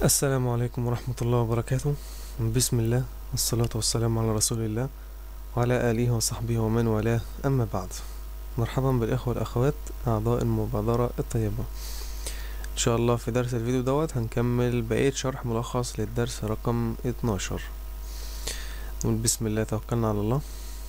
السلام عليكم ورحمة الله وبركاته بسم الله والصلاة والسلام على رسول الله وعلى آله وصحبه ومن والاه أما بعد مرحبا بالإخوة والأخوات أعضاء المبادرة الطيبة إن شاء الله في درس الفيديو دوت هنكمل بقية شرح ملخص للدرس رقم 12 نقول بسم الله توكلنا على الله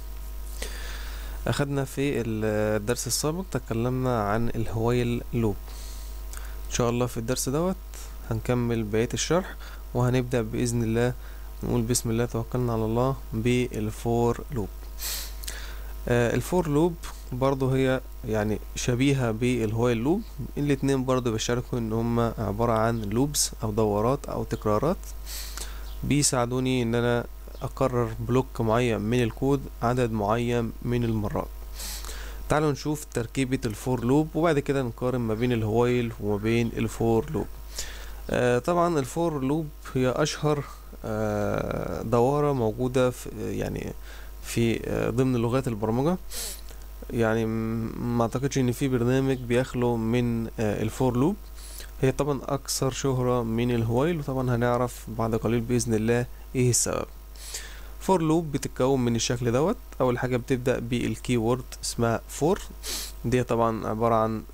أخدنا في الدرس السابق تكلمنا عن الهوايل لوب إن شاء الله في الدرس دوت هنكمل بقية الشرح وهنبدأ بإذن الله نقول بسم الله توكلنا على الله بالفور لوب آه الفور لوب برضو هي يعني شبيهة بالهوايل لوب الاتنين برضو بيشاركوا ان هما عبارة عن لوبس او دورات او تكرارات بيساعدوني ان انا اكرر بلوك معين من الكود عدد معين من المرات تعالوا نشوف تركيبة الفور لوب وبعد كده نقارن ما بين الهوايل وما بين الفور لوب آه طبعا الفور لوب هي اشهر آه دوارة موجودة في يعني في آه ضمن لغات البرمجة يعني ما اعتقدش ان في برنامج بيخلو من الفور لوب هي طبعا اكثر شهرة من الهوايل وطبعا هنعرف بعد قليل باذن الله ايه السبب فور لوب بتتكون من الشكل دوت اول حاجه بتبدا بالكي وورد اسمها فور دي طبعا عباره عن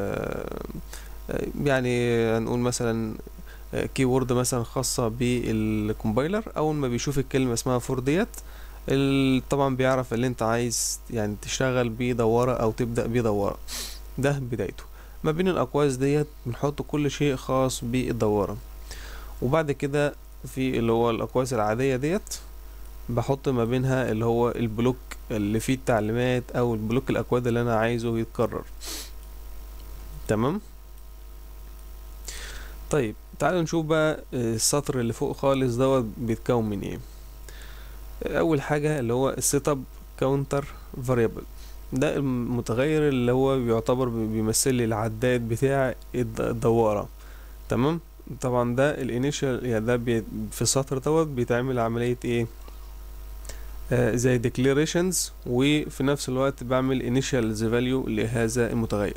يعني هنقول مثلا كي وورد مثلا خاصه بالكومبايلر اول ما بيشوف الكلمه اسمها فور ديت طبعا بيعرف اللي انت عايز يعني تشتغل بدواره او تبدا بدواره ده بدايته ما بين الاقواس ديت بنحط كل شيء خاص بالدواره وبعد كده في اللي هو الاقواس العاديه ديت بحط ما بينها اللي هو البلوك اللي فيه التعليمات او البلوك الاكواد اللي انا عايزه يتكرر تمام طيب تعالوا نشوف بقى السطر اللي فوق خالص دوت بيتكون من ايه اول حاجه اللي هو السيت اب كاونتر فاريبل ده المتغير اللي هو بيعتبر بيمثل لي العداد بتاع الدواره تمام طبعا ده الانيشال يعني ده بي في السطر دوت بيتعمل عمليه ايه آه زي declarations وفي نفس الوقت بعمل initial value لهذا المتغير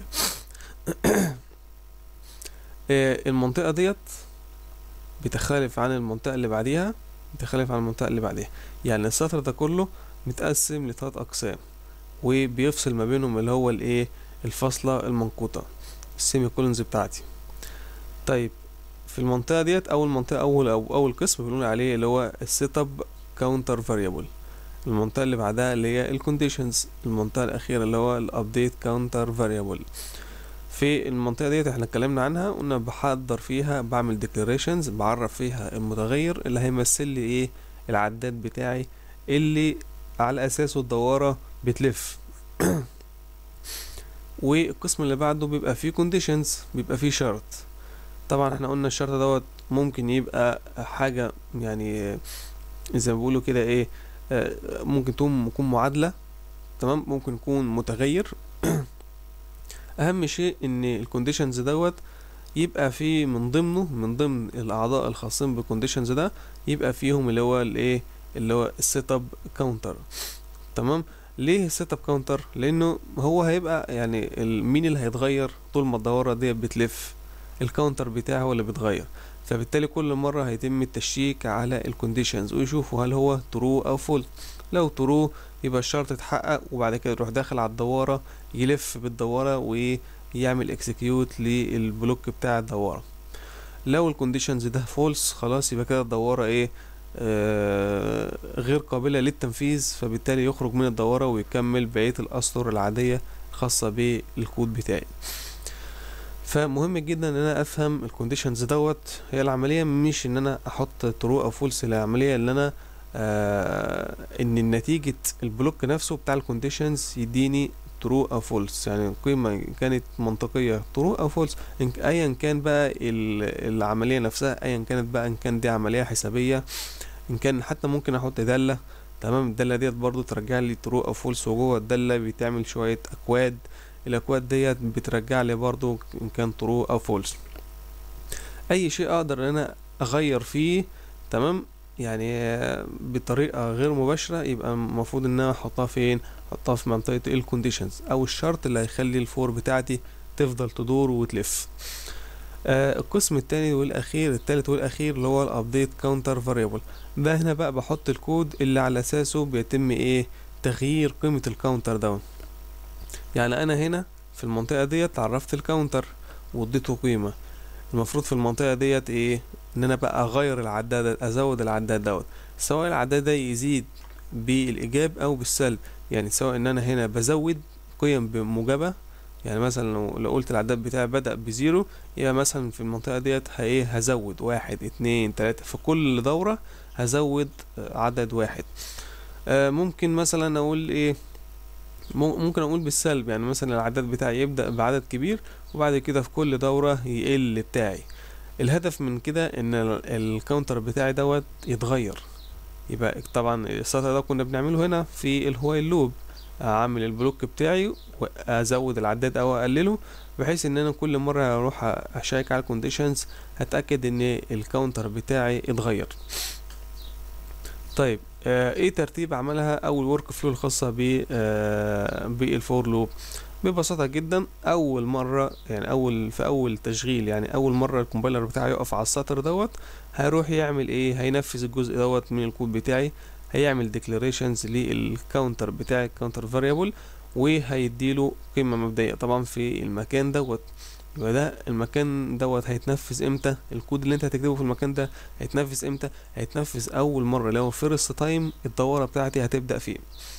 آه المنطقة ديت بتختلف عن المنطقة اللي بعديها بتختلف عن المنطقة اللي بعديها يعني السطر ده كله متقسم لثلاث أقسام وبيفصل ما بينهم اللي هو الايه الفاصلة المنقوطة السيمي كولونز بتاعتي طيب في المنطقة ديت أول منطقة أول أو أول قسم بنقول عليه اللي هو السيت اب كاونتر فاريبل المنطقة اللي بعدها اللي هي الكونديشنز المنطقة الأخيرة اللي هو الابديت كاونتر فاريبل في المنطقة ديت احنا اتكلمنا عنها قلنا بحضر فيها بعمل ديكلاريشنز بعرف فيها المتغير اللي هيمثل لي ايه العداد بتاعي اللي على أساسه الدوارة بتلف والقسم اللي بعده بيبقى فيه كونديشنز بيبقى فيه شرط طبعا احنا قلنا الشرط دوت ممكن يبقى حاجة يعني زي ما بيقولوا كده ايه ممكن تكون يكون معادلة تمام ممكن يكون متغير اهم شيء ان الكونديشنز دوت يبقى في من ضمنه من ضمن الاعضاء الخاصين بالكونديشنز ده يبقى فيهم اللي هو الايه اللي هو السيت اب كاونتر تمام ليه السيت اب كاونتر لانه هو هيبقى يعني مين اللي هيتغير طول ما الدوره دي بتلف الكاونتر بتاعه هو اللي بيتغير فبالتالي كل مرة هيتم التشيك على الكونديشنز ويشوفوا هل هو ترو او فول لو ترو يبقى الشرط اتحقق وبعد كده يروح داخل على الدوارة يلف بالدوارة ويعمل اكسكيوت للبلوك بتاع الدوارة لو الكونديشنز ده فولس خلاص يبقى كده الدوارة ايه آه غير قابلة للتنفيذ فبالتالي يخرج من الدوارة ويكمل بقية الأسطر العادية الخاصة بالكود بتاعي فمهم جدا ان انا افهم الكونديشنز دوت هي العمليه مش ان انا احط ترو او فولس العمليه ان انا آه ان نتيجه البلوك نفسه بتاع الكونديشنز يديني ترو او فولس يعني القيمه كانت منطقيه ترو او فولس ايا كان بقى العمليه نفسها ايا كانت بقى ان كان دي عمليه حسابيه ان كان حتى ممكن احط داله تمام الداله ديت برضو ترجع لي ترو او فولس وجوه الداله بيتعمل شويه اكواد الاكواد ديت بترجع لي برضو ان كان ترو او فولس اي شيء اقدر ان انا اغير فيه تمام يعني بطريقه غير مباشره يبقى المفروض ان انا احطها فين احطها في منطقه الكونديشنز او الشرط اللي هيخلي الفور بتاعتي تفضل تدور وتلف آه القسم التاني والاخير التالت والاخير اللي هو الابديت كاونتر فاريبل ده هنا بقى بحط الكود اللي على اساسه بيتم ايه تغيير قيمة الكاونتر ده يعني انا هنا في المنطقة ديت عرفت الكاونتر واديته قيمة المفروض في المنطقة ديت ايه ان انا بقى اغير العداد ازود العداد دوت سواء العداد ده يزيد بالايجاب او بالسلب يعني سواء ان انا هنا بزود قيم بموجبة يعني مثلا لو, لو قلت العداد بتاعي بدأ بزيرو يبقى مثلا في المنطقة ديت ايه هزود واحد اتنين تلاتة في كل دورة هزود عدد واحد آه ممكن مثلا اقول ايه ممكن اقول بالسلب يعني مثلا العداد بتاعي يبدأ بعدد كبير وبعد كده في كل دورة يقل بتاعي الهدف من كده ان الكاونتر بتاعي دوت يتغير يبقى طبعا السطر ده كنا بنعمله هنا في الهوايل لوب اعمل البلوك بتاعي وازود العداد او اقلله بحيث ان انا كل مرة اروح اشيك على الكونديشنز هتأكد ان الكاونتر بتاعي اتغير طيب آه ايه ترتيب عملها او الورك فلو الخاصة ب آه بالفور لوب ببساطة جدا اول مرة يعني اول في اول تشغيل يعني اول مرة الكومبايلر بتاعي يقف على السطر دوت هيروح يعمل ايه هينفذ الجزء دوت من الكود بتاعي هيعمل ديكلاريشنز للكاونتر بتاعي الكاونتر فاريبل وهيديله قيمة مبدئية طبعا في المكان دوت يبقى ده المكان دوت هيتنفذ امتى الكود اللي انت هتكتبه في المكان ده هيتنفذ امتى هيتنفذ اول مره لو فيرست تايم الدوره بتاعتي هتبدا فيه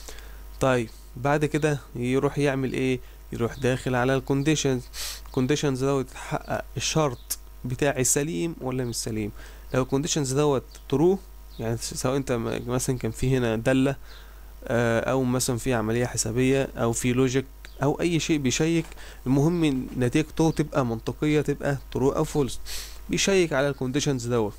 طيب بعد كده يروح يعمل ايه يروح داخل على الكونديشنز الكونديشنز دوت يتحقق الشرط بتاعي سليم ولا مش سليم لو الكونديشنز دوت ترو يعني سواء انت مثلا كان في هنا داله او مثلا في عمليه حسابيه او في لوجيك او اي شيء بيشيك المهم نتيجته تبقى منطقيه تبقى ترو او فولس بيشيك على الكونديشنز دوت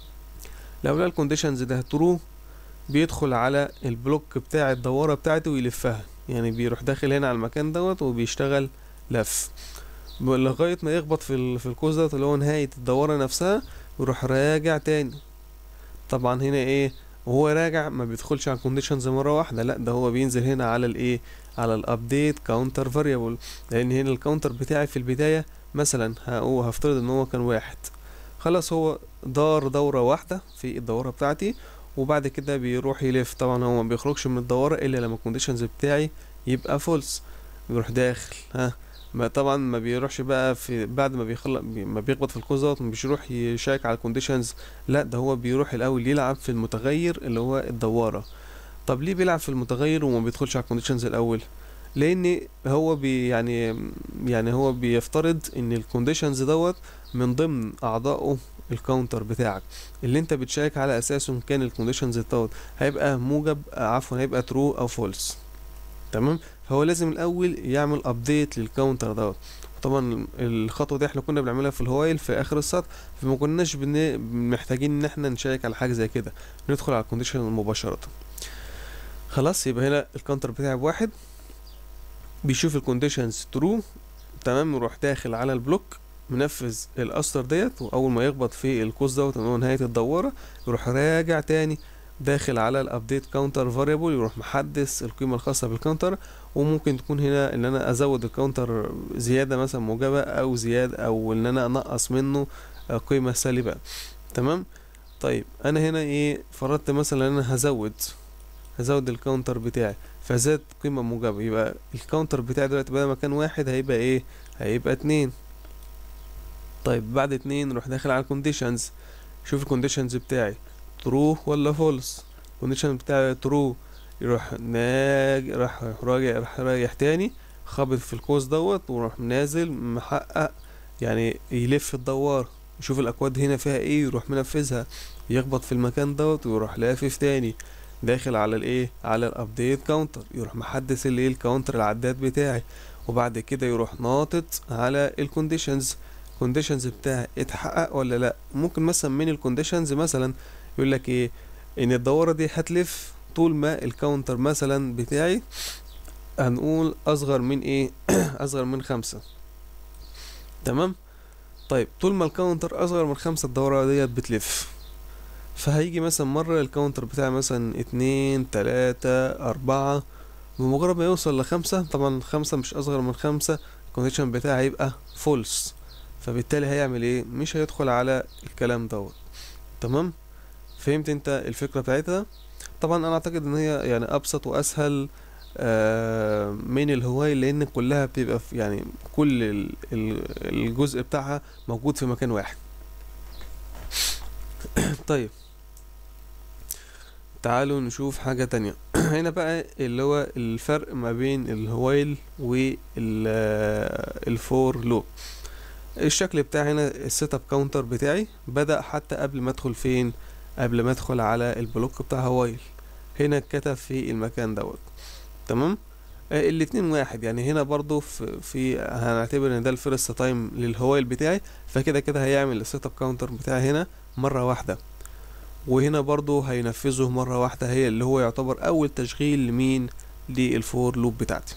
لو لقى الكونديشنز ده ترو بيدخل على البلوك بتاع الدواره بتاعته ويلفها يعني بيروح داخل هنا على المكان دوت وبيشتغل لف لغايه ما يخبط في ال... في الكوز دوت اللي هو نهايه الدواره نفسها ويروح راجع تاني طبعا هنا ايه وهو راجع ما بيدخلش على الكونديشنز مره واحده لا ده هو بينزل هنا على الايه على الابديت كاونتر فاريبل لان هنا الكاونتر بتاعي في البدايه مثلا هو هفترض ان هو كان واحد خلاص هو دار دوره واحده في الدوره بتاعتي وبعد كده بيروح يلف طبعا هو ما بيخرجش من الدوره الا لما الكونديشنز بتاعي يبقى فولس بيروح داخل ها ما طبعا ما بيروحش بقى في بعد ما بيخلق ما بيخبط في الكوز دوت مش يروح يشيك على الكونديشنز لا ده هو بيروح الاول يلعب في المتغير اللي هو الدواره طب ليه بيلعب في المتغير وما بيدخلش على الكونديشنز الاول لان هو بي يعني يعني هو بيفترض ان الكونديشنز دوت من ضمن اعضائه الكاونتر بتاعك اللي انت بتشيك على اساسه ان كان الكونديشنز دوت هيبقى موجب عفوا هيبقى ترو او فولس تمام فهو لازم الاول يعمل ابديت للكاونتر دوت طبعا الخطوه دي احنا كنا بنعملها في الهوايل في اخر السطر فما كناش بن... محتاجين ان احنا نشيك على حاجه زي كده ندخل على الكونديشن مباشره خلاص يبقى هنا الكاونتر بتاعي بواحد بيشوف الكونديشنز ترو تمام يروح داخل على البلوك منفذ الاسطر ديت واول ما يخبط في القوس دوت ان هو نهايه الدواره يروح راجع تاني داخل على الابديت كاونتر فاريبل يروح محدث القيمه الخاصه بالكاونتر وممكن تكون هنا ان انا ازود الكاونتر زياده مثلا موجبه او زياده او ان انا انقص منه قيمه سالبه تمام طيب انا هنا ايه فرضت مثلا ان انا هزود هزود الكاونتر بتاعي فزاد قيمة موجبة يبقى الكاونتر بتاعي دلوقتي بدل ما كان واحد هيبقى ايه هيبقى اتنين طيب بعد اتنين نروح داخل على الكونديشنز شوف الكونديشنز بتاعي ترو ولا فولس الكونديشن بتاعي ترو يروح ناج راح راجع راح رايح تاني خابط في القوس دوت وراح نازل محقق يعني يلف الدوار يشوف الاكواد هنا فيها ايه يروح منفذها يخبط في المكان دوت ويروح لافف تاني داخل على الايه على الابديت كاونتر يروح محدث الايه الكاونتر العداد بتاعي وبعد كده يروح ناطط على الكونديشنز الكونديشنز بتاعي اتحقق ولا لا ممكن مثلا من الكونديشنز مثلا يقول لك ايه ان الدوره دي هتلف طول ما الكاونتر مثلا بتاعي هنقول اصغر من ايه اصغر من خمسة تمام طيب طول ما الكاونتر اصغر من خمسة الدورة ديت بتلف فهيجي مثلا مرة الكاونتر بتاعي مثلا اتنين تلاتة اربعة بمجرد ما يوصل لخمسة طبعا خمسة مش اصغر من خمسة الكونديشن بتاعي هيبقى فولس فبالتالي هيعمل ايه مش هيدخل على الكلام دوت تمام فهمت انت الفكرة بتاعتها طبعا انا اعتقد ان هي يعني ابسط واسهل آه، من الهواية لان كلها بتبقى في يعني كل ال- ال- الجزء بتاعها موجود في مكان واحد طيب تعالوا نشوف حاجة تانية هنا بقى اللي هو الفرق ما بين الهوايل والفور لوب الشكل بتاعي هنا السيت اب كاونتر بتاعي بدأ حتى قبل ما ادخل فين قبل ما ادخل على البلوك بتاع هوايل هنا اتكتب في المكان دوت تمام آه، الاتنين واحد يعني هنا برضو في, في هنعتبر ان ده الفيرست تايم للهوايل بتاعي فكده كده هيعمل السيت اب كاونتر بتاعي هنا مرة واحدة وهنا برضو هينفذه مرة واحدة هي اللي هو يعتبر أول تشغيل لمين للفور لوب بتاعتي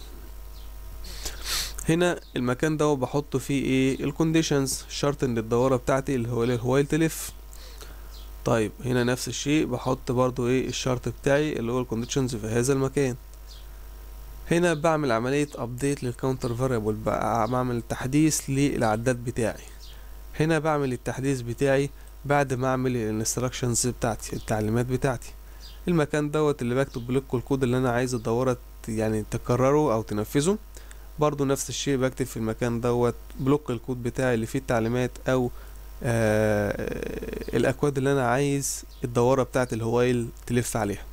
هنا المكان ده بحط فيه ايه الكونديشنز شرط ان الدورة بتاعتي اللي هو الهوايل تلف طيب هنا نفس الشيء بحط برضو ايه الشرط بتاعي اللي هو الكونديشنز في هذا المكان هنا بعمل عملية ابديت للكاونتر فاريبل بعمل تحديث للعداد بتاعي هنا بعمل التحديث بتاعي بعد ما اعمل الانستراكشنز بتاعتي التعليمات بتاعتي المكان دوت اللي بكتب لكم الكود اللي انا عايز الدورة يعني تكرره او تنفذه برضو نفس الشيء بكتب في المكان دوت بلوك الكود بتاعي اللي فيه التعليمات او آه الاكواد اللي انا عايز الدورة بتاعت الهوايل تلف عليها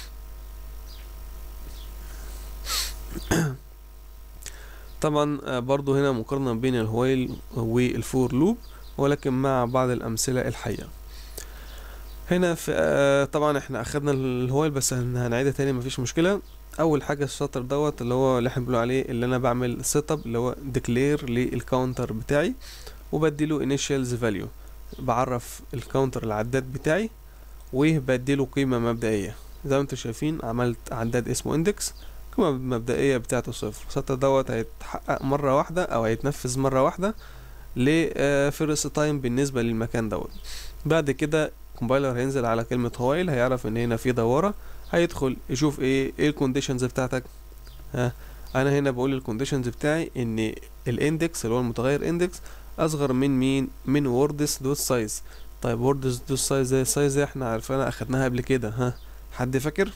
طبعا آه، برضو هنا مقارنة بين الهوايل والفور لوب ولكن مع بعض الأمثلة الحية هنا في آه، طبعا احنا أخدنا الهوايل بس هن- هنعيدها تاني مفيش مشكلة أول حاجة السطر دوت اللي هو اللي احنا بنقول عليه اللي أنا بعمل سيت اب اللي هو ديكلير للكاونتر بتاعي وبديله initials value بعرف الكاونتر العداد بتاعي وبديله قيمة مبدئية زي ما انتم شايفين عملت عداد اسمه اندكس القيمة المبدئية بتاعته صفر السطر دوت هيتحقق مرة واحدة أو هيتنفذ مرة واحدة لفيرست تايم بالنسبة للمكان دوت بعد كده كومبايلر هينزل على كلمة هوايل هيعرف ان هنا في دورة هيدخل يشوف ايه ايه الكونديشنز بتاعتك ها انا هنا بقول الكونديشنز بتاعي ان الاندكس اللي هو المتغير اندكس اصغر من مين من ووردز دوت سايز طيب ووردز دوت سايز ده السايز ده احنا عارفينها اخدناها قبل كده ها حد فاكر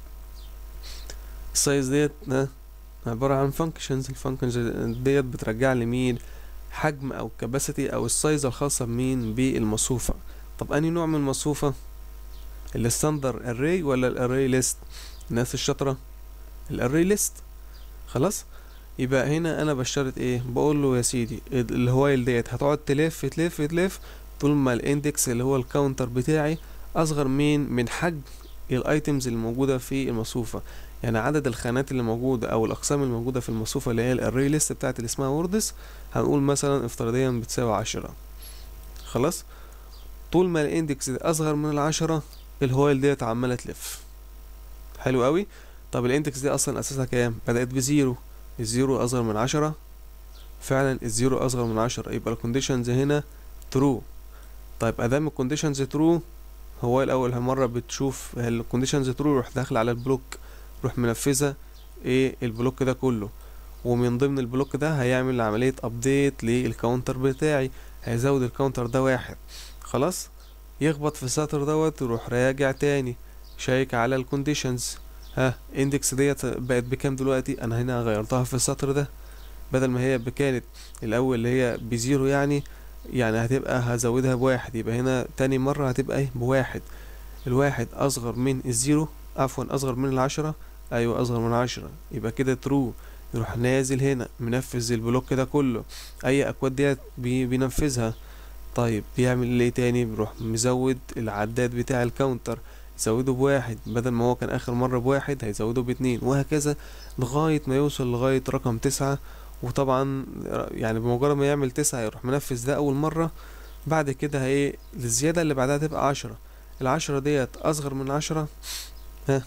السايز ديت ها عبارة عن فانكشنز الفانكشنز ديت بترجع لي مين حجم او كاباسيتي او السايز الخاصة بمين بالمصفوفة طب انهي نوع من المصفوفة الستاندر اري ولا الاري ليست الناس الشاطرة الاري ليست خلاص يبقى هنا انا بشترط ايه بقول له يا سيدي ال- الهوايل ديت هتقعد تلف تلف تلف طول ما الاندكس اللي هو الكاونتر بتاعي اصغر من من حجم الايتمز اللي موجودة في المصفوفة يعني عدد الخانات اللي موجودة او الاقسام اللي موجودة في المصفوفة اللي هي الاري ليست بتاعت اللي اسمها ووردز هنقول مثلا افتراضيا بتساوي عشرة خلاص طول ما الاندكس ده اصغر من العشرة الهوايل ديت عمالة تلف حلو قوي طب الاندكس دي اصلا اساسها كام بدأت بزيرو الزيرو اصغر من عشرة فعلا الزيرو اصغر من عشرة يبقى الكونديشنز هنا ترو طيب ادام الكونديشنز ترو هو الاول مرة بتشوف الكونديشنز ترو يروح داخل على البلوك يروح منفذة ايه البلوك ده كله ومن ضمن البلوك ده هيعمل عملية ابديت للكاونتر بتاعي هيزود الكاونتر ده واحد خلاص يخبط في السطر دوت يروح راجع تاني شيك على الكونديشنز ها اندكس ديت بقت بكام دلوقتي انا هنا غيرتها في السطر ده بدل ما هي كانت الاول اللي هي بزيرو يعني يعني هتبقى هزودها بواحد يبقى هنا تاني مرة هتبقى ايه بواحد الواحد اصغر من الزيرو عفوا اصغر من العشرة ايوه اصغر من عشرة يبقى كده ترو يروح نازل هنا منفذ البلوك ده كله اي اكواد ديت بي بينفذها طيب بيعمل ايه تاني بيروح مزود العداد بتاع الكاونتر يزوده بواحد بدل ما هو كان اخر مرة بواحد هيزوده باتنين وهكذا لغاية ما يوصل لغاية رقم تسعة وطبعا يعني بمجرد ما يعمل تسعة يروح منفذ ده اول مرة بعد كده هي الزيادة اللي بعدها تبقى عشرة العشرة ديت اصغر من عشرة ها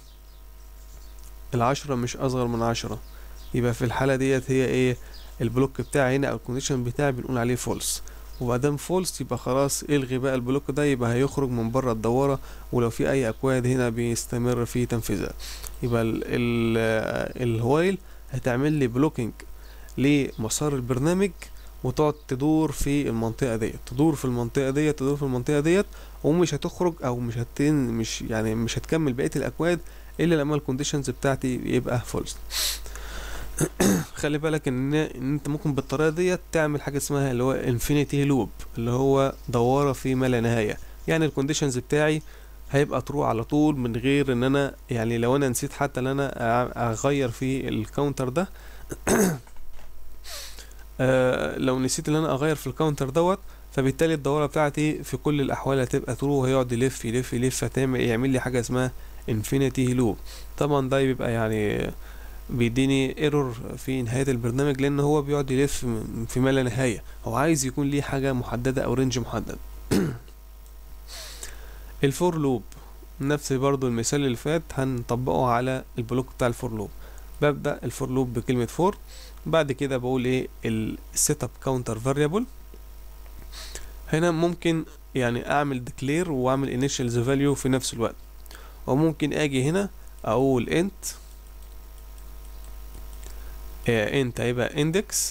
العشرة مش اصغر من عشرة يبقى في الحالة ديت هي ايه البلوك بتاعي هنا او الكونديشن بتاعي بنقول عليه فولس ومادام فولس يبقى خلاص الغي بقى البلوك ده يبقى هيخرج من بره الدوره ولو في اي اكواد هنا بيستمر في تنفيذها يبقى ال ال الهوايل هتعمل لي بلوكينج لمسار البرنامج وتقعد تدور في المنطقة ديت تدور في المنطقة ديت تدور في المنطقة ديت ومش هتخرج او مش هتن مش يعني مش هتكمل بقية الاكواد الا لما الكونديشنز بتاعتي يبقى فولس خلي بالك ان ان انت ممكن بالطريقه ديت تعمل حاجه اسمها اللي هو انفينيتي لوب اللي هو دواره في ما لا نهايه يعني الكونديشنز بتاعي هيبقى ترو على طول من غير ان انا يعني لو انا نسيت حتى ان انا أع- اغير في الكاونتر ده آه لو نسيت ان انا اغير في الكاونتر دوت فبالتالي الدوره بتاعتي في كل الاحوال هتبقى ترو وهيقعد يلف يلف يلف هتعمل يعمل لي حاجه اسمها انفينيتي لوب طبعا ده بيبقى يعني بيديني ايرور في نهاية البرنامج لان هو بيقعد يلف م- في ما لا نهاية هو عايز يكون ليه حاجة محددة او رينج محدد الفور لوب نفس برضو المثال اللي فات هنطبقه على البلوك بتاع الفور لوب ببدأ الفور لوب بكلمة فور بعد كده بقول ايه السيت اب كاونتر فاريبل هنا ممكن يعني اعمل ديكلير واعمل انيشالز فاليو في نفس الوقت وممكن اجي هنا اقول انت انت هيبقى اندكس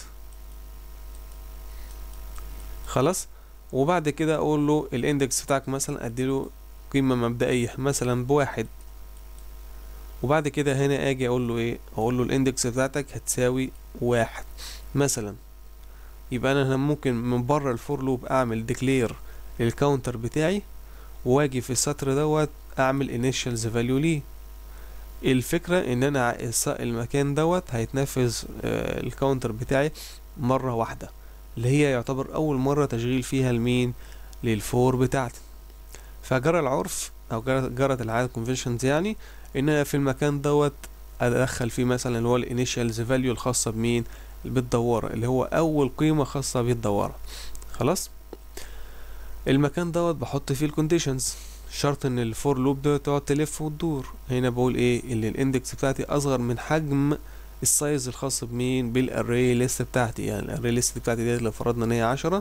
خلاص وبعد كده اقول له الاندكس بتاعك مثلا اديله قيمة مبدئية مثلا بواحد وبعد كده هنا اجي اقول له ايه اقول له الاندكس بتاعتك هتساوي واحد مثلا يبقى انا هنا ممكن من بره الفور لوب اعمل ديكلير للكاونتر بتاعي واجي في السطر دوت اعمل initials value ليه الفكرة ان انا ع- الس- المكان دوت هيتنفذ آه، الكاونتر بتاعي مرة واحدة اللي هي يعتبر اول مرة تشغيل فيها المين للفور بتاعتي فجرى العرف او جرت جرت العادة conventions يعني ان أنا في المكان دوت ادخل فيه مثلا اللي هو الانيشالز فاليو الخاصة بمين بالدوارة اللي هو اول قيمة خاصة بالدوارة خلاص المكان دوت بحط فيه الكونديشنز شرط ان الفور لوب ده تقعد تلف وتدور هنا بقول ايه ان الاندكس بتاعتي اصغر من حجم السايز الخاص بمين بالاري ليست بتاعتي يعني الاري ليست بتاعتي ديت لو فرضنا ان هي عشرة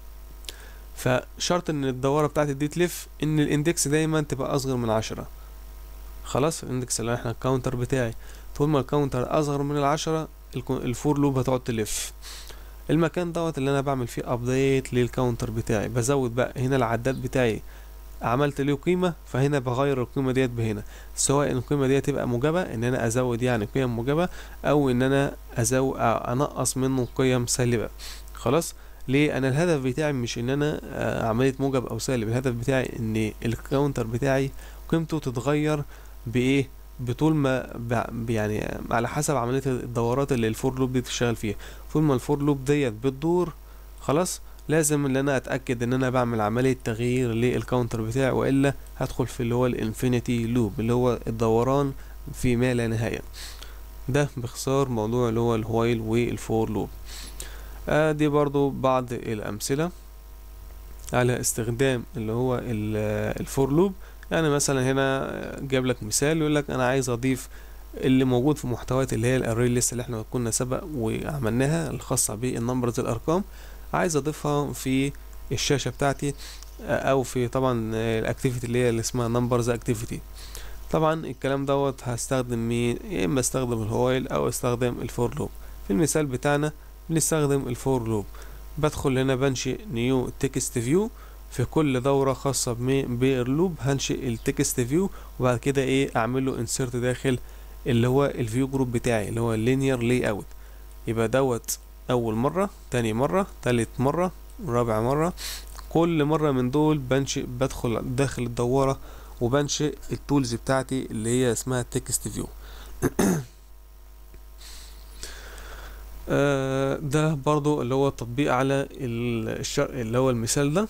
فشرط ان الدوارة بتاعتي دي تلف ان الاندكس دايما تبقى اصغر من عشرة خلاص الاندكس اللي احنا الكاونتر بتاعي طول ما الكاونتر اصغر من العشرة الكو- الفور لوب هتقعد تلف المكان دوت اللي انا بعمل فيه ابديت للكاونتر بتاعي بزود بقى هنا العداد بتاعي عملت له قيمة فهنا بغير القيمة ديت بهنا سواء القيمة ديت تبقى موجبة ان انا ازود يعني قيم موجبة او ان انا ازود انقص منه قيم سالبة خلاص ليه انا الهدف بتاعي مش ان انا آه، عملية موجب او سالب الهدف بتاعي ان الكاونتر بتاعي قيمته تتغير بايه بطول ما ب- يعني على حسب عملية الدورات اللي الفور لوب دي بتشتغل فيها طول ما الفور لوب ديت بتدور خلاص لازم ان انا اتاكد ان انا بعمل عمليه تغيير للكاونتر بتاعي والا هدخل في اللي هو الانفينيتي لوب اللي هو الدوران في ما لا نهايه ده باختصار موضوع اللي هو الوايل والفور لوب آه دي برضو بعض الامثله على استخدام اللي هو ال- الفور لوب يعني مثلا هنا جاب لك مثال يقول لك انا عايز اضيف اللي موجود في محتويات اللي هي الاري ليست اللي احنا كنا سبق وعملناها الخاصه بالنمبرز الارقام عايز اضيفها في الشاشه بتاعتي آه، او في طبعا الاكتيفيتي اللي هي اللي اسمها نمبرز اكتيفيتي طبعا الكلام دوت هستخدم مين يا اما استخدم الهوايل او استخدم الفور لوب في المثال بتاعنا بنستخدم الفور لوب بدخل هنا بنشئ نيو تكست فيو في كل دورة خاصة بمي- باللوب هنشئ التكست فيو وبعد كده ايه اعمل له انسيرت داخل اللي هو الفيو جروب بتاعي اللي هو اللينير لاي اوت يبقى دوت اول مرة تاني مرة تالت مرة رابع مرة كل مرة من دول بنشئ بدخل داخل الدوارة وبنشئ التولز بتاعتي اللي هي اسمها تكست فيو ده برضو اللي هو التطبيق على ال- الشر اللي هو المثال ده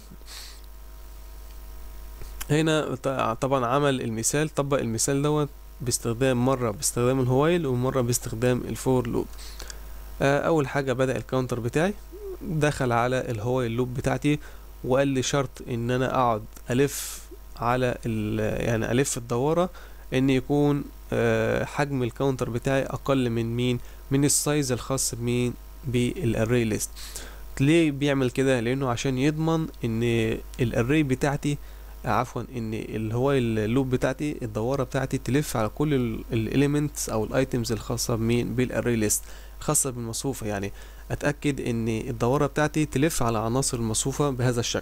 هنا ط- طبعا عمل المثال طبق المثال دوت باستخدام مرة باستخدام الهوايل ومرة باستخدام الفور لوب آه، اول حاجة بدأ الكاونتر بتاعي دخل على الهوايل لوب بتاعتي وقال لي شرط ان انا اقعد الف على ال يعني الف الدوارة ان يكون آه، حجم الكاونتر بتاعي اقل من مين من السايز الخاص بمين بالاري ليست ليه بيعمل كده لانه عشان يضمن ان الاري بتاعتي عفوا ان اللي هو اللوب بتاعتي الدواره بتاعتي تلف على كل الاليمنتس او الايتمز الخاصه بمين بالاري ليست خاصه بالمصفوفه يعني اتاكد ان الدوره بتاعتي تلف على عناصر المصفوفه بهذا الشكل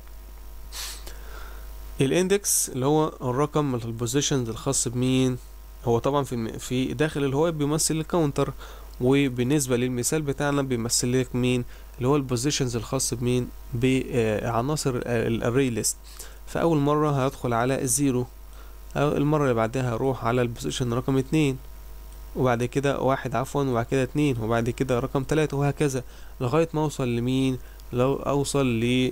الاندكس اللي هو الرقم البوزيشنز الخاص بمين هو طبعا في الم... في داخل الهواية بيمثل الكاونتر وبالنسبة للمثال بتاعنا بيمثل لك مين اللي هو البوزيشنز الخاص بمين بعناصر الاري ليست فأول مرة هدخل على الزيرو المرة اللي بعدها هروح على البوزيشن رقم اتنين وبعد كده واحد عفوا وبعد كده اتنين وبعد كده رقم تلاتة وهكذا لغاية ما اوصل لمين لو اوصل ل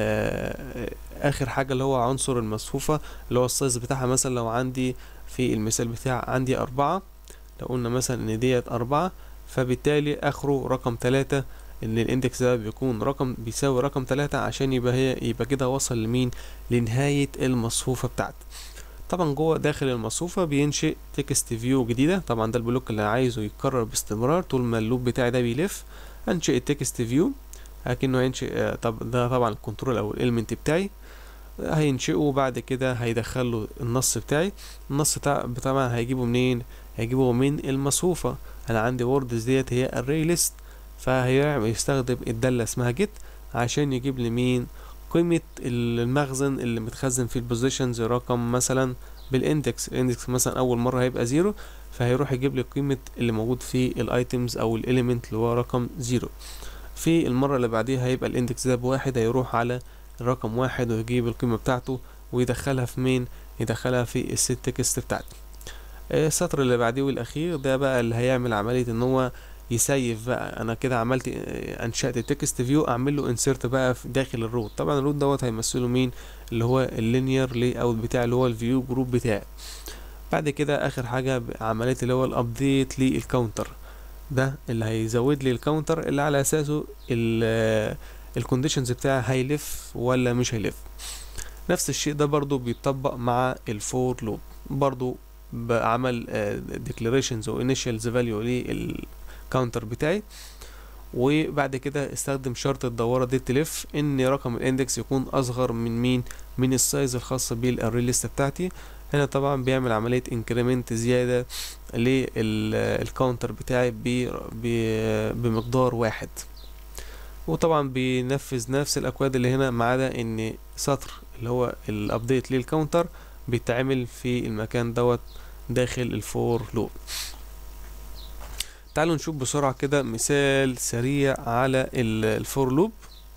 اخر حاجة اللي هو عنصر المصفوفة اللي هو السايز بتاعها مثلا لو عندي في المثال بتاع عندي أربعة لو قلنا مثلا ان ديت أربعة فبالتالي اخره رقم تلاتة ان الاندكس ده بيكون رقم بيساوي رقم تلاتة عشان يبقى هي يبقى كده وصل لمين لنهاية المصفوفة بتاعتي طبعا جوه داخل المصفوفة بينشئ تكست فيو جديدة طبعا ده البلوك اللي عايزه يتكرر باستمرار طول ما اللوب بتاعي ده بيلف انشئ التكست فيو لكنه هينشئ طب ده طبعا الكنترول او الاليمنت بتاعي هينشئه وبعد كده هيدخله النص بتاعي النص بتاع طبعا هيجيبه منين هيجيبه من المصفوفة انا عندي ووردز ديت هي array list فهيستخدم الدالة اسمها get عشان يجيب لي مين قيمة المخزن اللي متخزن في البوزيشنز رقم مثلا بالاندكس الاندكس مثلا اول مرة هيبقى زيرو فهيروح يجيب لي قيمة اللي موجود في الايتمز او الاليمنت اللي هو رقم زيرو في المرة اللي بعديها هيبقى الاندكس ده بواحد هيروح على الرقم واحد ويجيب القيمة بتاعته ويدخلها في مين يدخلها في الست تكست بتاعتي السطر اللي بعديه والاخير ده بقى اللي هيعمل عملية ان هو يسيف بقى انا كده عملت انشأت التكست فيو اعمل له انسيرت بقى في داخل الروت طبعا الروت دوت هيمثله مين اللي هو اللينير لي اوت بتاعي اللي هو الفيو جروب بتاعي بعد كده اخر حاجة عملية اللي هو الابديت للكاونتر ده اللي هيزود لي الكاونتر اللي على اساسه الكونديشنز بتاعي هيلف ولا مش هيلف نفس الشيء ده برضو بيتطبق مع الفور لوب برضو بعمل declarations و initials value للكاونتر بتاعي وبعد كده استخدم شرط الدورة دي تلف ان رقم الاندكس يكون اصغر من مين من السايز الخاص بالاري ليست بتاعتي هنا طبعا بيعمل عملية انكريمنت زيادة للكاونتر بتاعي بمقدار واحد وطبعا بينفذ نفس الاكواد اللي هنا ما عدا ان سطر اللي هو الابديت للكاونتر بيتعمل في المكان دوت داخل الفور لوب تعالوا نشوف بسرعة كده مثال سريع على الفور لوب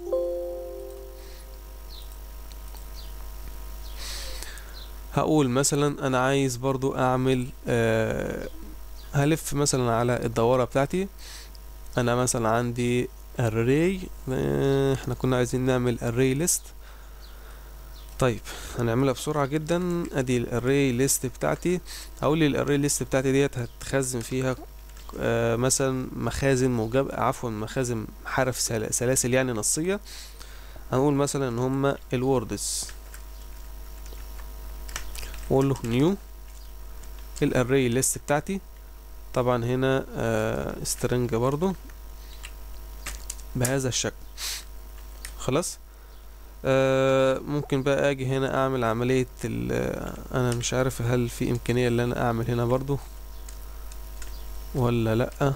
هقول مثلا انا عايز برضو اعمل آه هلف مثلا على الدورة بتاعتي انا مثلا عندي array آه احنا كنا عايزين نعمل array list طيب هنعملها بسرعة جدا ادي الاري ليست بتاعتي هقول لي الاري ليست بتاعتي ديت هتخزن فيها آه مثلا مخازن موجب عفوا مخازن حرف سلاسل يعني نصية هنقول مثلا ان هما الوردز واقول له نيو الاري ليست بتاعتي طبعا هنا آه string برضو بهذا الشكل خلاص آه ممكن بقى اجي هنا اعمل عملية انا مش عارف هل في امكانية ان انا اعمل هنا برضو ولا لأ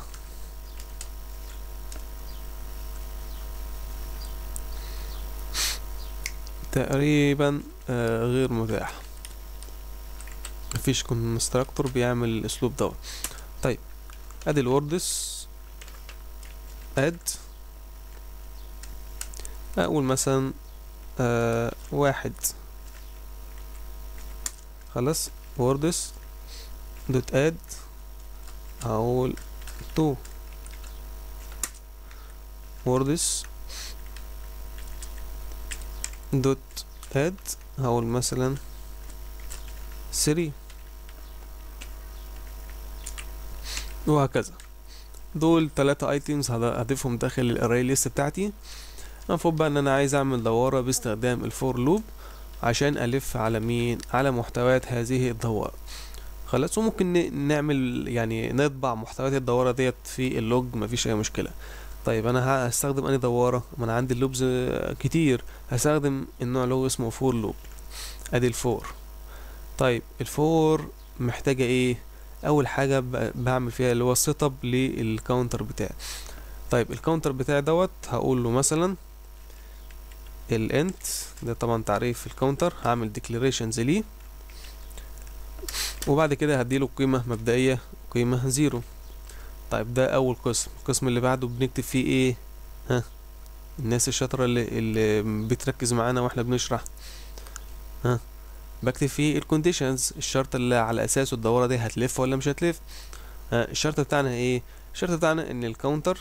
تقريبا آه غير متاح مفيش كونستراكتور بيعمل الاسلوب دوت طيب ادي الوردس اد اقول مثلا آه واحد خلاص ووردس دوت اد هقول تو ووردس دوت اد هقول مثلا ثري وهكذا دول تلاتة ايتيمز هضيفهم داخل الاري ليست بتاعتي المفروض بقى ان انا عايز اعمل دورة باستخدام الفور لوب عشان الف على مين على محتويات هذه الدورة خلاص وممكن نعمل يعني نطبع محتويات الدورة ديت في اللوج مفيش اي مشكلة طيب انا هستخدم اني دوارة ما انا عندي اللوبز كتير هستخدم النوع اللي هو اسمه فور لوب ادي الفور طيب الفور محتاجة ايه اول حاجة بعمل فيها اللي هو السيت اب للكاونتر بتاعي طيب الكاونتر بتاعي دوت هقول له مثلا الانت ده طبعا تعريف الكاونتر هعمل ديكلاريشنز ليه وبعد كده هديله قيمة مبدئية قيمة زيرو طيب ده أول قسم القسم اللي بعده بنكتب فيه ايه ها الناس الشاطرة اللي, اللي بتركز معانا واحنا بنشرح ها بكتب فيه الكونديشنز الشرط اللي على أساسه الدورة دي هتلف ولا مش هتلف ها الشرط بتاعنا ايه الشرط بتاعنا ان الكاونتر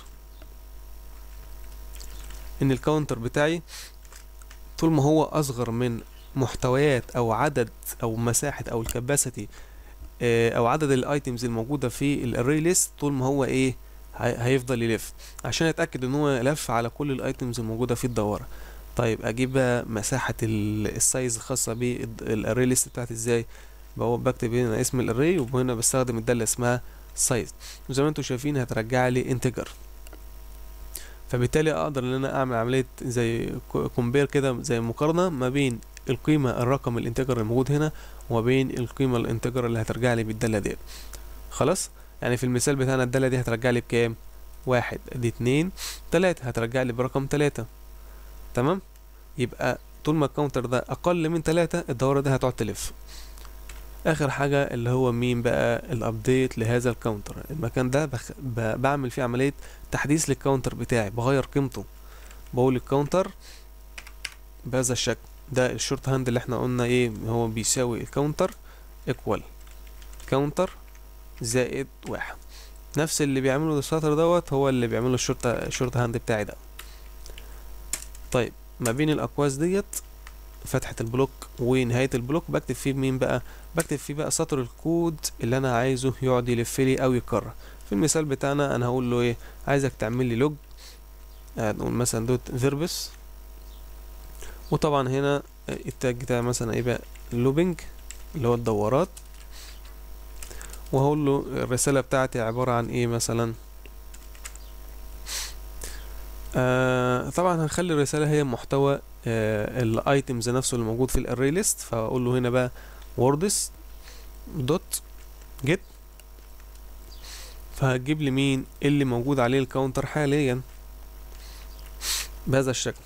ان الكاونتر بتاعي طول ما هو اصغر من محتويات او عدد او مساحة او الكباسيتي او عدد الايتمز الموجودة في الاري ليست طول ما هو ايه هيفضل يلف عشان اتاكد ان هو لف على كل الايتمز الموجودة في الدورة طيب اجيب بقى مساحة السايز الخاصة بالاري ليست بتاعتي ازاي بكتب هنا اسم الاري وهنا بستخدم الدالة اسمها سايز وزي ما انتم شايفين هترجع لي انتجر فبالتالي اقدر ان انا اعمل عمليه زي كومبير كده زي مقارنه ما بين القيمه الرقم الانتجر الموجود هنا وما بين القيمه الانتجر اللي هترجع لي بالداله ديت خلاص يعني في المثال بتاعنا الداله دي هترجع لي بكام واحد دي اتنين تلاتة هترجع لي برقم تلاتة تمام يبقى طول ما الكاونتر ده اقل من تلاتة الدوره دي هتقعد تلف اخر حاجه اللي هو مين بقى الابديت لهذا الكاونتر المكان ده بخ... ب... بعمل فيه عمليه تحديث للكاونتر بتاعي بغير قيمته بقول الكاونتر بهذا الشكل ده الشورت هاند اللي احنا قلنا ايه هو بيساوي الكاونتر ايكوال كاونتر زائد واحد نفس اللي بيعمله السطر دوت هو اللي بيعمله الشورت الشورت هاند بتاعي ده طيب ما بين الاقواس ديت فتحة البلوك ونهاية البلوك بكتب فيه مين بقى بكتب فيه بقى سطر الكود اللي انا عايزه يقعد يلف لي او يكرر في المثال بتاعنا انا هقول له ايه عايزك تعمل لي لوج هنقول مثلا دوت فيربس وطبعا هنا التاج بتاعي مثلا ايه بقى لوبينج اللي هو الدورات وهقول له الرسالة بتاعتي عبارة عن ايه مثلا آه طبعا هنخلي الرسالة هي محتوى آه الايتمز نفسه اللي موجود في الاري ليست فاقول له هنا بقى ووردز دوت جيت فهتجيب لي مين اللي موجود عليه الكاونتر حاليا بهذا الشكل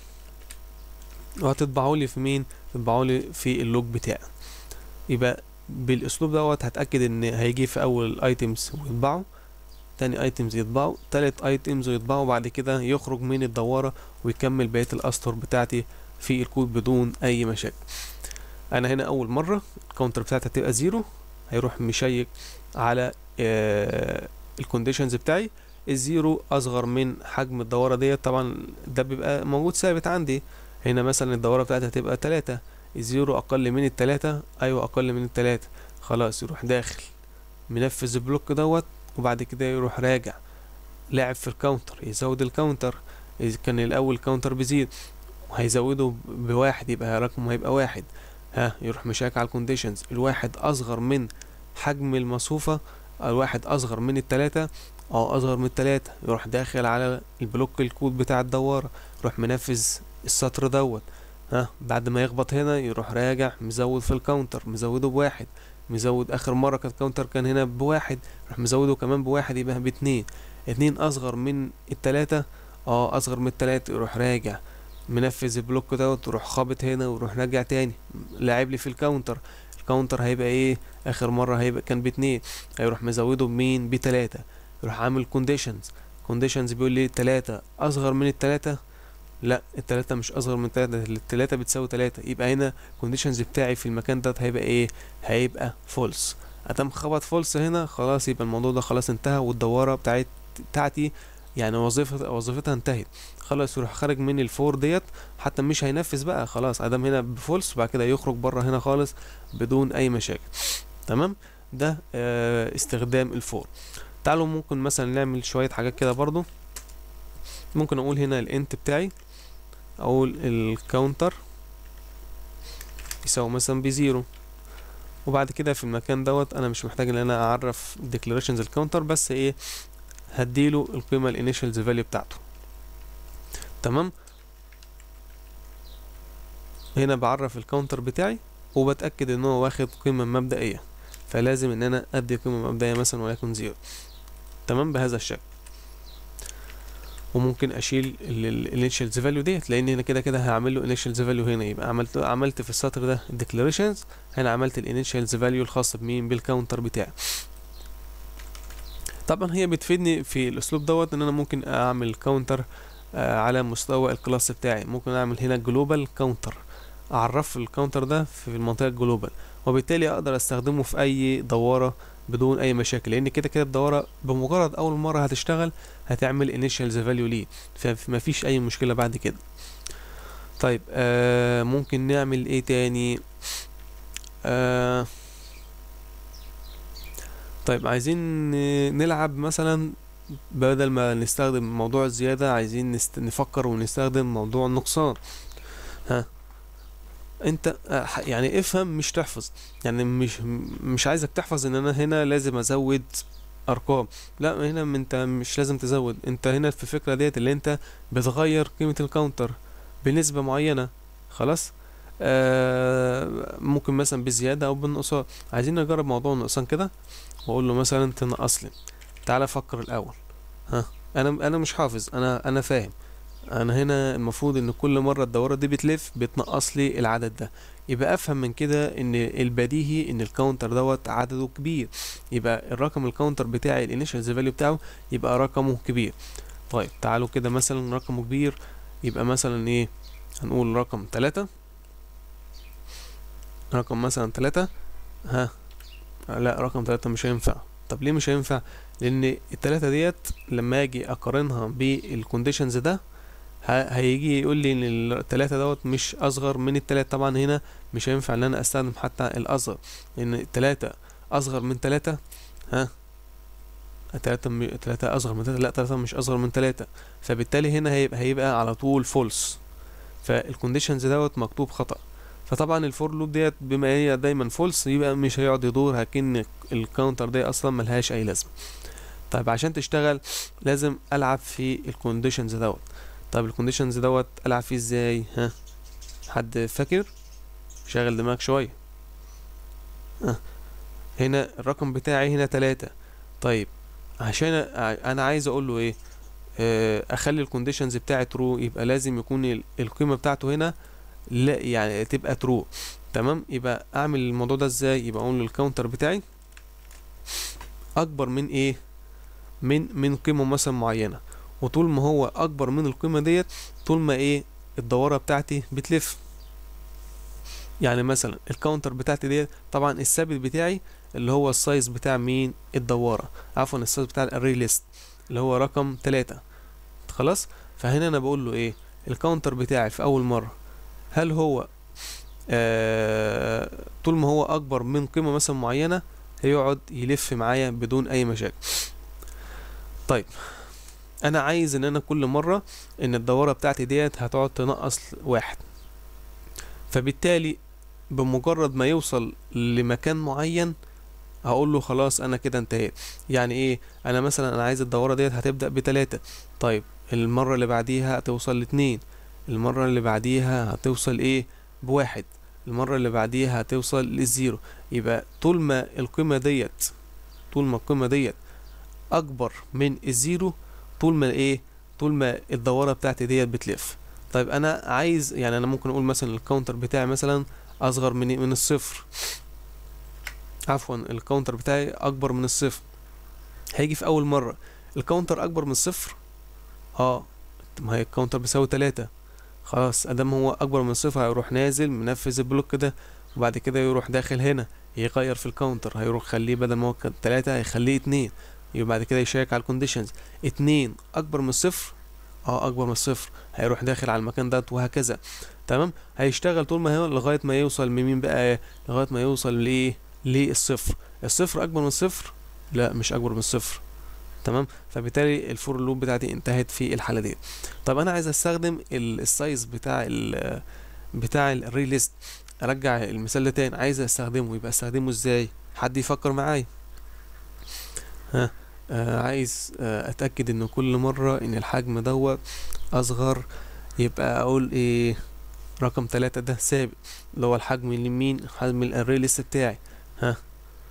وهتطبعوا لي في مين تطبعوا لي في اللوج بتاعي يبقى بالاسلوب دوت هتاكد ان هيجي في اول الايتمز ويطبعوا تاني ايتمز يطبعوا تالت ايتمز يطبعوا بعد كده يخرج من الدواره ويكمل بقيه الاسطر بتاعتي في الكود بدون اي مشاكل انا هنا اول مره الكاونتر بتاعتي هتبقى زيرو هيروح مشيك على آه الكونديشنز بتاعي الزيرو اصغر من حجم الدوره ديت طبعا ده بيبقى موجود ثابت عندي هنا مثلا الدوره بتاعتي هتبقى تلاتة الزيرو اقل من التلاتة ايوه اقل من التلاتة خلاص يروح داخل منفذ البلوك دوت وبعد كده يروح راجع لاعب في الكاونتر يزود الكاونتر اذا كان الاول كاونتر بزيد وهيزوده بواحد يبقى رقمه هيبقى واحد ها يروح مشاك على الكونديشنز الواحد اصغر من حجم المصفوفة الواحد اصغر من التلاتة او اصغر من التلاتة يروح داخل على البلوك الكود بتاع الدوارة يروح منفذ السطر دوت ها بعد ما يخبط هنا يروح راجع مزود في الكاونتر مزوده بواحد مزود اخر مرة كان الكاونتر كان هنا بواحد يروح مزوده كمان بواحد يبقى باتنين اتنين اصغر من التلاتة اه اصغر من التلاتة يروح راجع منفذ البلوك دوت يروح خابط هنا ويروح راجع تاني لاعب لي في الكاونتر الكاونتر هيبقى ايه اخر مرة هيبقى كان باتنين هيروح مزوده بمين بتلاتة يروح عامل كونديشنز كونديشنز بيقول لي تلاتة اصغر من التلاتة لا التلاتة مش اصغر من تلاتة التلاتة بتساوي تلاتة يبقى هنا كونديشنز بتاعي في المكان ده هيبقى ايه هيبقى فولس ادام خبط فولس هنا خلاص يبقى الموضوع ده خلاص انتهى والدوارة بتاعت بتاعتي يعني وظيفة وظيفتها انتهت خلاص يروح خارج من الفور ديت حتى مش هينفذ بقى خلاص ادام هنا بفولس وبعد كده يخرج بره هنا خالص بدون اي مشاكل تمام ده آه استخدام الفور تعالوا ممكن مثلا نعمل شوية حاجات كده برضو ممكن اقول هنا الانت بتاعي اقول الكاونتر يساوي مثلا بزيرو وبعد كده في المكان دوت انا مش محتاج ان انا اعرف declarations الكاونتر بس ايه هديله القيمة الانيشالز فاليو بتاعته تمام هنا بعرف الكاونتر بتاعي وبتأكد ان هو واخد قيمة مبدئية فلازم ان انا ادي قيمة مبدئية مثلا وليكن زيرو تمام بهذا الشكل وممكن اشيل الانيشالز فاليو ديت لان هنا كده كده هعمل له انيشالز فاليو هنا يبقى عملت عملت في السطر ده الديكلاريشنز هنا عملت الانيشالز فاليو الخاص بمين بالكاونتر بتاعي طبعا هي بتفيدني في الاسلوب دوت ان انا ممكن اعمل كاونتر آه على مستوى الكلاس بتاعي ممكن اعمل هنا جلوبال كاونتر اعرف الكاونتر ده في المنطقه الجلوبال وبالتالي اقدر استخدمه في اي دواره بدون اي مشاكل لان كده كده الدوره بمجرد اول مره هتشتغل هتعمل انيشالز فاليو ليه فمفيش اي مشكله بعد كده طيب آه ممكن نعمل ايه تاني آه طيب عايزين نلعب مثلا بدل ما نستخدم موضوع الزيادة عايزين نست... نفكر ونستخدم موضوع النقصان ها انت يعني افهم مش تحفظ يعني مش مش عايزك تحفظ ان انا هنا لازم ازود ارقام لا هنا انت مش لازم تزود انت هنا في الفكره ديت اللي انت بتغير قيمه الكاونتر بنسبه معينه خلاص آه ممكن مثلا بزياده او بالنقصان عايزين نجرب موضوع النقصان كده واقول له مثلا تنقص لي تعالى فكر الاول ها انا انا مش حافظ انا انا فاهم انا هنا المفروض ان كل مره الدوره دي بتلف بتنقص لي العدد ده يبقى افهم من كده ان البديهي ان الكاونتر دوت عدده كبير يبقى الرقم الكاونتر بتاعي الانيشالز فاليو بتاعه يبقى رقمه كبير طيب تعالوا كده مثلا رقمه كبير يبقى مثلا ايه هنقول رقم تلاتة رقم مثلا تلاتة ها لا رقم تلاتة مش هينفع طب ليه مش هينفع لان التلاتة ديت لما اجي اقارنها بالكونديشنز ده هيجي يقول لي ان التلاتة دوت مش اصغر من التلاتة طبعا هنا مش هينفع ان انا استخدم حتى الاصغر لان التلاتة اصغر من تلاتة ها تلاتة م... تلاتة اصغر من تلاتة لا تلاتة مش اصغر من تلاتة فبالتالي هنا هيبقى هيبقى على طول فولس فالكونديشنز دوت مكتوب خطأ فطبعا الفور لوب ديت بما هي دايما فولس يبقى مش هيقعد يدور هكن الكاونتر دي اصلا ملهاش اي لازمه طيب عشان تشتغل لازم العب في الكونديشنز دوت طيب الكونديشنز دوت العب فيه ازاي ها حد فاكر شغل دماغك شويه ها هنا الرقم بتاعي هنا تلاتة طيب عشان انا عايز اقول له ايه اخلي الكونديشنز بتاعي ترو يبقى لازم يكون القيمه بتاعته هنا لا يعني تبقى ترو تمام يبقى اعمل الموضوع ده ازاي يبقى اقول له الكاونتر بتاعي اكبر من ايه من من قيمه مثلا معينه وطول ما هو اكبر من القيمه ديت طول ما ايه الدواره بتاعتي بتلف يعني مثلا الكاونتر بتاعتي ديت طبعا الثابت بتاعي اللي هو السايز بتاع مين الدواره عفوا السايز بتاع الاري ليست اللي هو رقم تلاتة خلاص فهنا انا بقول له ايه الكاونتر بتاعي في اول مره هل هو آه طول ما هو اكبر من قيمه مثلا معينه هيقعد يلف معايا بدون اي مشاكل طيب انا عايز ان انا كل مره ان الدوره بتاعتي ديت هتقعد تنقص واحد فبالتالي بمجرد ما يوصل لمكان معين هقول له خلاص انا كده انتهيت يعني ايه انا مثلا انا عايز الدوره ديت هتبدا بتلاتة طيب المره اللي بعديها هتوصل لاتنين المره اللي بعديها هتوصل ايه بواحد المره اللي بعديها هتوصل للزيرو يبقى طول ما القيمه ديت طول ما القيمه ديت اكبر من الزيرو طول ما ايه طول ما الدوره بتاعتي ديت بتلف طيب انا عايز يعني انا ممكن اقول مثلا الكاونتر بتاعي مثلا اصغر من من الصفر عفوا الكاونتر بتاعي اكبر من الصفر هيجي في اول مره الكاونتر اكبر من الصفر اه ما هي الكاونتر بيساوي تلاتة خلاص ادام هو اكبر من الصفر هيروح نازل منفذ البلوك ده وبعد كده يروح داخل هنا يغير في الكاونتر هيروح خليه بدل ما هو كان تلاتة هيخليه اتنين يبقى بعد كده يشيك على الكونديشنز اتنين اكبر من الصفر اه اكبر من الصفر هيروح داخل على المكان ده وهكذا تمام هيشتغل طول ما هو لغايه ما يوصل لمين بقى لغايه ما يوصل لايه للصفر الصفر اكبر من الصفر لا مش اكبر من الصفر تمام فبالتالي الفور لوب بتاعتي انتهت في الحاله دي طب انا عايز استخدم السايز بتاع ال بتاع الري ليست ارجع المثال ده تاني عايز استخدمه يبقى استخدمه ازاي حد يفكر معايا ها آه عايز آه اتاكد ان كل مره ان الحجم دوت اصغر يبقى اقول ايه رقم تلاتة ده ثابت اللي هو الحجم اليمين حجم الاري ليست بتاعي ها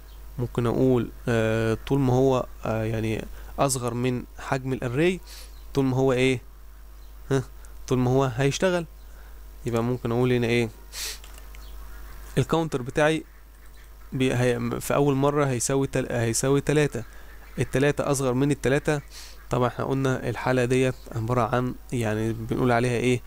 ممكن اقول آه طول ما هو آه يعني اصغر من حجم الاري طول ما هو ايه ها طول ما هو هيشتغل يبقى ممكن اقول هنا ايه الكاونتر بتاعي بي هي في اول مرة هيساوي تل... هيساوي تلاتة التلاتة اصغر من التلاتة طبعا احنا قلنا الحالة ديت عبارة عن يعني بنقول عليها ايه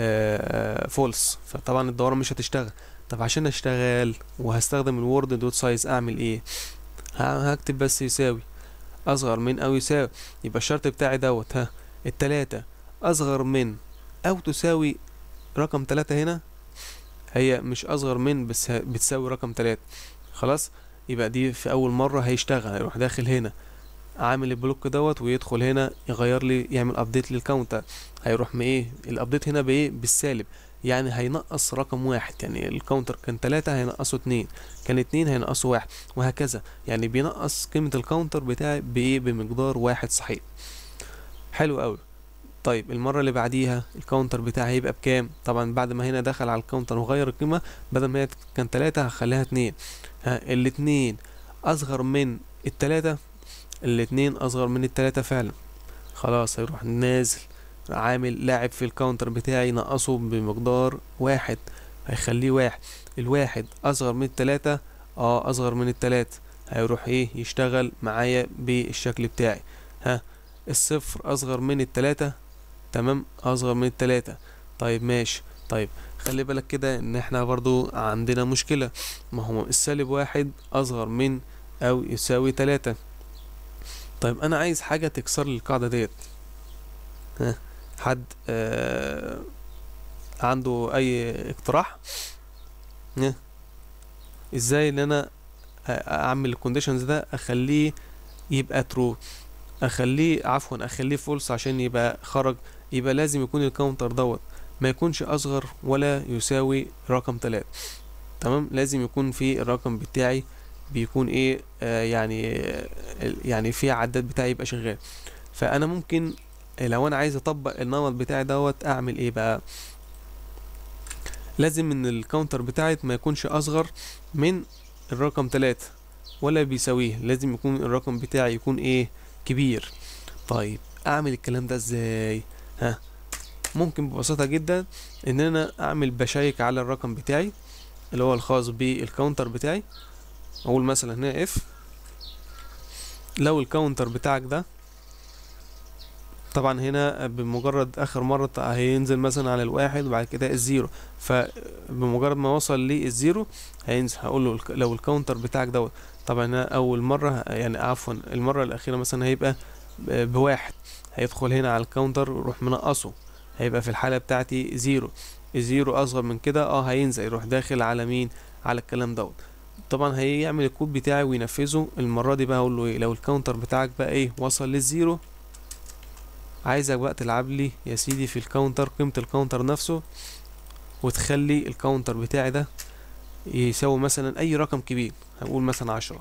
فولس فطبعا الدورة مش هتشتغل طب عشان اشتغل وهستخدم الوورد دوت سايز اعمل ايه ه- هكتب بس يساوي اصغر من او يساوي يبقى الشرط بتاعي دوت ها التلاتة اصغر من او تساوي رقم تلاتة هنا هي مش اصغر من بس ه- بتساوي رقم تلاتة خلاص يبقى دي في اول مرة هيشتغل هيروح داخل هنا عامل البلوك دوت ويدخل هنا يغير لي يعمل ابديت للكاونتر هيروح من ايه الابديت هنا بايه بالسالب يعني هينقص رقم واحد يعني الكاونتر كان تلاتة هينقصه اتنين كان اتنين هينقصه واحد وهكذا يعني بينقص قيمة الكاونتر بتاعي بايه بمقدار واحد صحيح حلو قوي طيب المرة اللي بعديها الكاونتر بتاعي هيبقى بكام طبعا بعد ما هنا دخل على الكاونتر وغير القيمة بدل ما هي كان تلاتة هخليها اتنين ها الاتنين اصغر من التلاتة الاتنين اصغر من التلاتة فعلا خلاص هيروح نازل عامل لاعب في الكاونتر بتاعي نقصه بمقدار واحد هيخليه واحد الواحد اصغر من التلاتة اه اصغر من التلاتة هيروح ايه يشتغل معايا بالشكل بتاعي ها الصفر اصغر من التلاتة تمام اصغر من التلاتة طيب ماشي طيب خلي بالك كده ان احنا برضو عندنا مشكلة ما هو السالب واحد اصغر من او يساوي تلاتة طيب انا عايز حاجة تكسر لي القاعدة ديت ها حد آه عنده اي اقتراح ها ازاي ان انا اعمل الكونديشنز ده اخليه يبقى ترو اخليه عفوا اخليه فولس عشان يبقى خرج يبقى لازم يكون الكاونتر دوت ما يكونش اصغر ولا يساوي رقم تلاتة تمام لازم يكون في الرقم بتاعي بيكون ايه آه يعني آه يعني في عداد بتاعي يبقى شغال فانا ممكن لو انا عايز اطبق النمط بتاعي دوت اعمل ايه بقى لازم ان الكاونتر بتاعي ما يكونش اصغر من الرقم تلاتة ولا بيساويه لازم يكون الرقم بتاعي يكون ايه كبير طيب اعمل الكلام ده ازاي ها ممكن ببساطة جدا ان انا اعمل بشيك على الرقم بتاعي اللي هو الخاص بالكاونتر بتاعي اقول مثلا هنا اف لو الكاونتر بتاعك ده طبعا هنا بمجرد اخر مرة هينزل مثلا على الواحد وبعد كده الزيرو فبمجرد ما وصل للزيرو هينزل هقول له لو الكاونتر بتاعك دوت طبعا هنا اول مرة يعني عفوا المرة الاخيرة مثلا هيبقى بواحد هيدخل هنا على الكاونتر ويروح منقصه هيبقى في الحالة بتاعتي زيرو الزيرو اصغر من كده اه هينزل يروح داخل على مين على الكلام دوت طبعا هيعمل الكود بتاعي وينفذه المرة دي بقى اقول له ايه لو الكاونتر بتاعك بقى ايه وصل للزيرو عايزك بقى تلعب لي يا سيدي في الكاونتر قيمة الكاونتر نفسه وتخلي الكاونتر بتاعي ده يساوي مثلا اي رقم كبير هنقول مثلا عشرة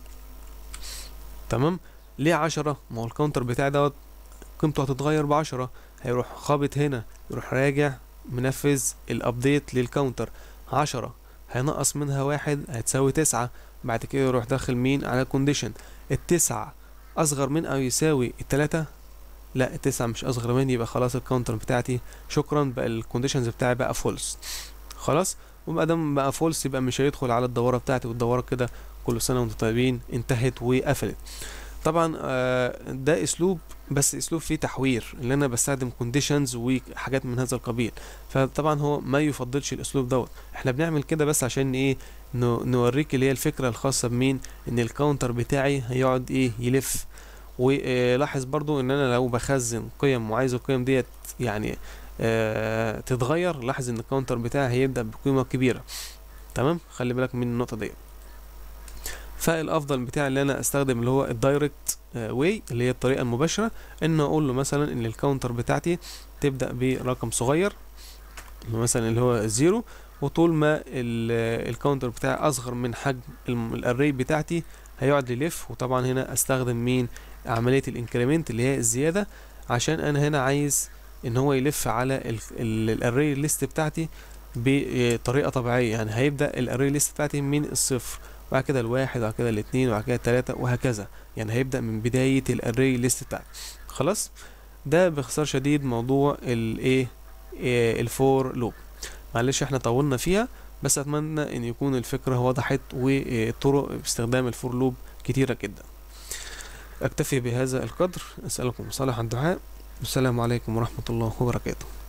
تمام ليه عشرة ما هو الكاونتر بتاعي دوت قيمته هتتغير بعشرة هيروح خابط هنا يروح راجع منفذ الابديت للكاونتر عشرة هينقص منها واحد هتساوي تسعة بعد كده يروح داخل مين على كونديشن التسعة اصغر من او يساوي التلاتة لا التسعة مش اصغر من يبقى خلاص الكاونتر بتاعتي شكرا بقى الكونديشنز بتاعي بقى فولس خلاص وما دام بقى فولس يبقى مش هيدخل على الدوره بتاعتي والدوره كده كل سنه وانتم طيبين انتهت وقفلت طبعا آه ده اسلوب بس اسلوب فيه تحوير اللي انا بستخدم كونديشنز وحاجات من هذا القبيل فطبعا هو ما يفضلش الاسلوب دوت احنا بنعمل كده بس عشان ايه نوريك اللي هي الفكره الخاصه بمين ان الكاونتر بتاعي هيقعد ايه يلف ولاحظ برضو ان انا لو بخزن قيم وعايز القيم ديت يعني آه تتغير لاحظ ان الكاونتر بتاعي هيبدا بقيمه كبيره تمام خلي بالك من النقطه دي فالافضل بتاعي اللي انا استخدم اللي هو الدايركت واي اللي هي الطريقه المباشره ان اقول له مثلا ان الكاونتر بتاعتي تبدا برقم صغير مثلا اللي هو الزيرو وطول ما الكاونتر بتاعي اصغر من حجم الاري بتاعتي هيقعد يلف وطبعا هنا استخدم مين عمليه الانكريمنت اللي هي الزياده عشان انا هنا عايز ان هو يلف على الاري ليست بتاعتي بطريقه طبيعيه يعني هيبدا الاري ليست بتاعتي من الصفر وبعد كده الواحد وبعد كده الاثنين وبعد كده التلاتة وهكذا يعني هيبدا من بدايه الاري ليست بتاعتي خلاص ده باختصار شديد موضوع الايه إيه الفور لوب معلش احنا طولنا فيها بس اتمنى ان يكون الفكرة وضحت وطرق باستخدام الفور لوب كتيرة جدا اكتفي بهذا القدر اسألكم صالح الدعاء والسلام عليكم ورحمة الله وبركاته